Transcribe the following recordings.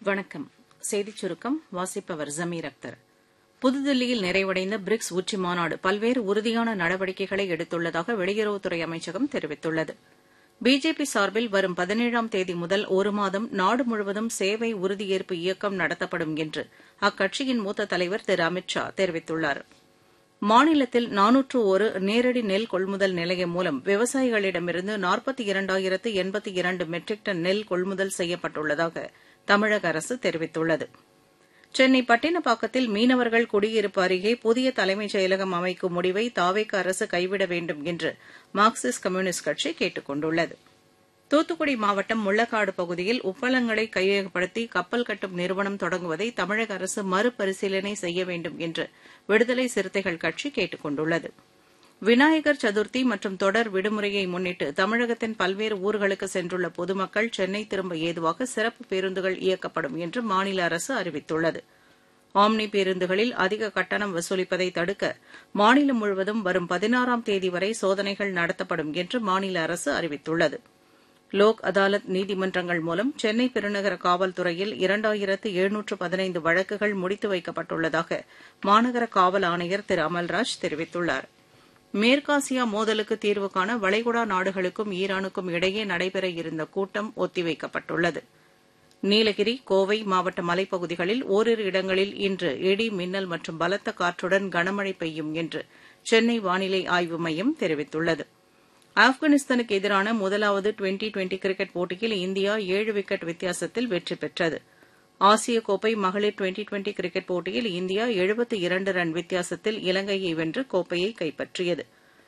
வணக்கம் செய்திச் சுருக்கம் வாசிப்பவர் ஜமீர் அக்தர் புதுதில்லியில் நிறைவடைந்த பிரிக்ஸ் உச்சி மாநாடு பல்வேறு உறுதியான நடவடிக்கைகளை எடுத்துள்ளதாக வெளியுறவுத்துறை அமைச்சகம் தெரிவித்துள்ளது பிஜேபி சார்பில் வரும் பதினேழாம் தேதி முதல் ஒரு மாதம் நாடு முழுவதும் சேவை உறுதியேற்பு இயக்கம் நடத்தப்படும் என்று அக்கட்சியின் மூத்த தலைவர் திரு அமித் ஷா தெரிவித்துள்ளார் மாநிலத்தில் நானூற்று ஒரு நேரடி நெல் கொள்முதல் நிலையம் மூலம் விவசாயிகளிடமிருந்து நாற்பத்தி இரண்டாயிரத்து எண்பத்தி இரண்டு மெட்ரிக் டன் நெல் கொள்முதல் செய்யப்பட்டுள்ளதாக தமிழக அரசு தெரிவித்துள்ளது சென்னை பட்டினப்பாக்கத்தில் மீனவர்கள் குடியிருப்பு அருகே புதிய தலைமைச் செயலகம் அமைக்கும் முடிவை தாவேக அரசு கைவிட வேண்டும் என்று மார்க்சிஸ்ட் கம்யூனிஸ்ட் கட்சி கேட்டுக் கொண்டுள்ளது தூத்துக்குடி மாவட்டம் முள்ளக்காடு பகுதியில் உப்பளங்களை கையகப்படுத்தி கப்பல் கட்டும் நிறுவனம் தொடங்குவதை தமிழக அரசு மறுபரிசீலனை செய்ய வேண்டும் என்று விடுதலை சிறுத்தைகள் கட்சி கேட்டுக் கொண்டுள்ளது விநாயகர் சதுர்த்தி மற்றும் தொடர் விடுமுறையை முன்னிட்டு தமிழகத்தின் பல்வேறு ஊர்களுக்கு சென்றுள்ள பொதுமக்கள் சென்னை திரும்ப ஏதுவாக சிறப்பு பேருந்துகள் இயக்கப்படும் என்று மாநில அரசு அறிவித்துள்ளது ஆம்னி பேருந்துகளில் அதிக கட்டணம் வசூலிப்பதை தடுக்க மாநிலம் முழுவதும் வரும் பதினாறாம் தேதி வரை சோதனைகள் நடத்தப்படும் என்று மாநில அரசு அறிவித்துள்ளது லோக் அதாலத் நீதிமன்றங்கள் மூலம் சென்னை பெருநகர காவல்துறையில் இரண்டாயிரத்து எழுநூற்று பதினைந்து வழக்குகள் முடித்து வைக்கப்பட்டுள்ளதாக மாநகர காவல் ஆணையர் திரு அமல்ராஜ் தெரிவித்துள்ளார் மேற்காசியா மோதலுக்கு தீர்வு காண வளைகுடா நாடுகளுக்கும் ஈரானுக்கும் இடையே நடைபெற இருந்த கூட்டம் ஒத்திவைக்கப்பட்டுள்ளது நீலகிரி கோவை மாவட்ட மலைப்பகுதிகளில் ஓரிரு இடங்களில் இன்று இடி மின்னல் மற்றும் பலத்த காற்றுடன் கனமழை பெய்யும் என்று சென்னை வானிலை ஆய்வு மையம் தெரிவித்துள்ளது ஆப்கானிஸ்தானுக்கு எதிரான முதலாவது டுவெண்டி டுவெண்டி கிரிக்கெட் போட்டியில் இந்தியா ஏழு விக்கெட் வித்தியாசத்தில் வெற்றி பெற்றது ஆசிய கோப்பை மகளிர் டுவெண்டி டுவெண்டி கிரிக்கெட் போட்டியில் இந்தியா எழுபத்து இரண்டு ரன் வித்தியாசத்தில் இலங்கையை வென்று கோப்பையை கைப்பற்றியது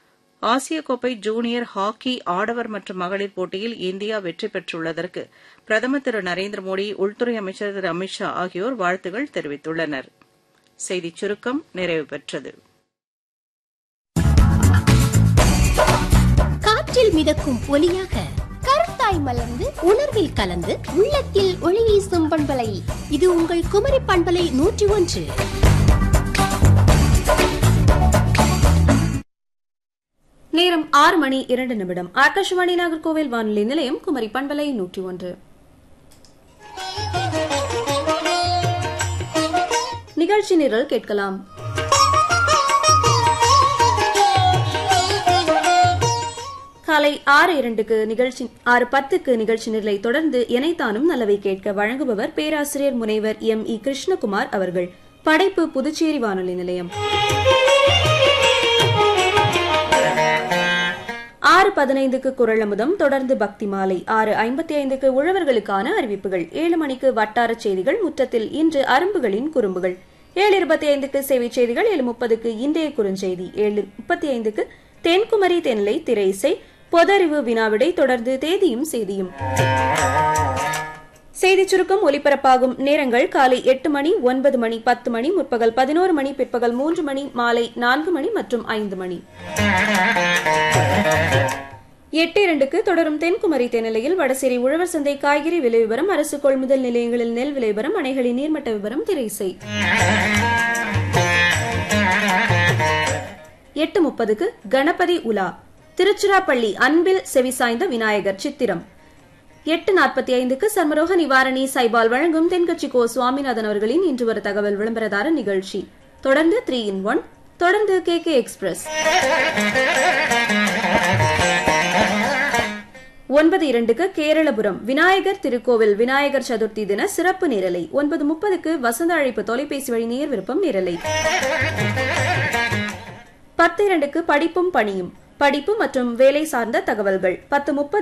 ஆசிய கோப்பை ஜூனியர் ஹாக்கி ஆடவர் மற்றும் மகளிர் போட்டியில் இந்தியா வெற்றி பெற்றுள்ளதற்கு பிரதமர் திரு நரேந்திர மோடி உள்துறை அமைச்சர் திரு அமித் ஷா ஆகியோர் வாழ்த்துகள் தெரிவித்துள்ளனர் செய்திச் சுருக்கம் நிறைவு பெற்றது காற்றில் மிதக்கும் ஒலியாக கருத்தாய் மலர்ந்து உணர்வில் கலந்து உள்ளத்தில் ஒளி வீசும் பண்பலை இது உங்கள் குமரி பண்பலை நூற்றி ஒன்று நேரம் ஆறு மணி இரண்டு நிமிடம் ஆகாஷவாணி நாகர்கோவில் வானொலி நிலையம் குமரி பண்பலை நூற்றி ஒன்று நிகழ்ச்சி நிரல் கேட்கலாம் காலை ஆறு இரண்டுக்கு நிகழ்ச்சி ஆறு பத்துக்கு நிகழ்ச்சி நிரலை தொடர்ந்து இணைத்தானும் நல்லவை கேட்க வழங்குபவர் பேராசிரியர் முனைவர் எம் இ கிருஷ்ணகுமார் அவர்கள் படைப்பு புதுச்சேரி வானொலி நிலையம் ஆறு பதினைந்துக்கு குரல் அமுதம் தொடர்ந்து பக்தி மாலை ஆறு ஐம்பத்தி ஐந்துக்கு உழவர்களுக்கான அறிவிப்புகள் ஏழு மணிக்கு வட்டார செய்திகள் முற்றத்தில் இன்று அரும்புகளின் குறும்புகள் ஏழு இருபத்தி ஐந்துக்கு சேவை செய்திகள் ஏழு முப்பதுக்கு இன்றைய குறுஞ்செய்தி ஏழு முப்பத்தி ஐந்துக்கு தென்குமரி தென்லை திரை இசை பொதறிவு வினாவிடை தொடர்ந்து தேதியும் செய்தியும் செய்திச் சுருக்கம் ஒலிபரப்பாகும் நேரங்கள் காலை எட்டு மணி ஒன்பது மணி பத்து மணி முற்பகல் பதினோரு மணி பிற்பகல் மூன்று மணி மாலை நான்கு மணி மற்றும் ஐந்து மணி எட்டு இரண்டுக்கு தொடரும் தென்குமரி தென்னிலையில் வடசேரி உழவர் சந்தை காய்கறி விலை விவரம் அரசு கொள்முதல் நிலையங்களில் நெல் விலை விவரம் அணைகளின் நீர்மட்ட விவரம் திரைசை எட்டு முப்பதுக்கு கணபதி உலா திருச்சிராப்பள்ளி அன்பில் செவிசாய்ந்த விநாயகர் சித்திரம் எட்டு நாற்பத்தி ஐந்துக்கு சர்மரோக நிவாரணி சைபால் வழங்கும் தென்கட்சி கோ சுவாமிநாதன் அவர்களின் இன்று ஒரு தகவல் விளம்பரதார நிகழ்ச்சி தொடர்ந்து த்ரீ இன் ஒன் தொடர்ந்து கே கே எக்ஸ்பிரஸ் ஒன்பது இரண்டுக்கு கேரளபுரம் விநாயகர் திருக்கோவில் விநாயகர் சதுர்த்தி தின சிறப்பு நிரலை ஒன்பது முப்பதுக்கு வசந்த அழைப்பு தொலைபேசி வழி நேர் விருப்பம் நிரலை பத்து இரண்டுக்கு படிப்பும் பணியும் படிப்பு மற்றும் வேலை சார்ந்த தகவல்கள் பத்து முப்பது